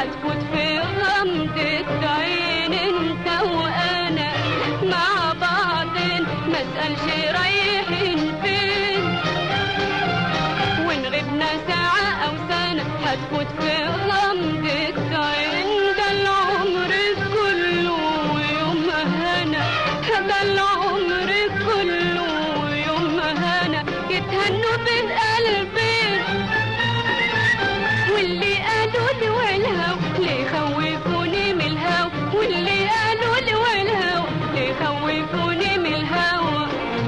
هتفوت في غمضة عين انت وانا مع بعض ما اسألش رايحين فين ونغيبنا ساعة أو سنة هتفوت في غمضة عين ده العمر كله يوم هنا ده العمر كله يوم هنا يتهنوا بين قلبين واللي قالوا لي والهوا ليه خوفوني من الهوا واللي قالوا لي والهوا ليه خوفوني من الهوا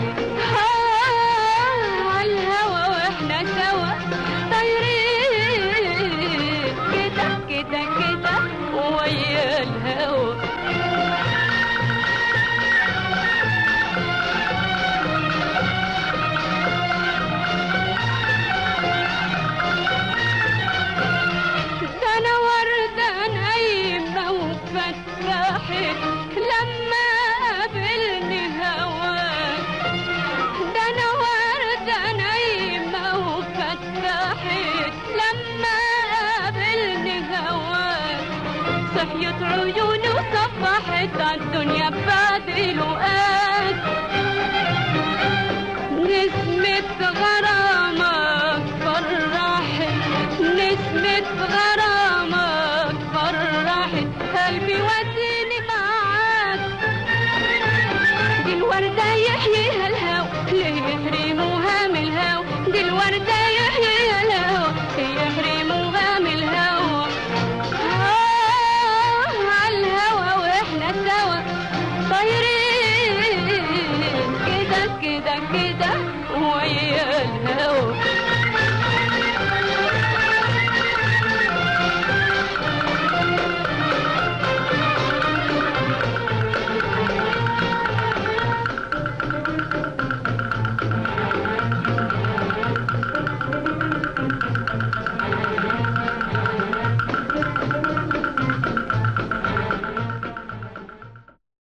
على الهوا واحنا سوا طايرين كده كده كده ويا الهوا ده انا وردة نايمة وفتحت لما قابلني هواك ده انا وردة نايمة وفتحت لما قابلني هواك صحيت عيوني وصفحت عالدنيا بعد لقاك نسمة غرامك فرحت نسمة غرامك فرحت قلبي وديني معاك دي الوردة يحيي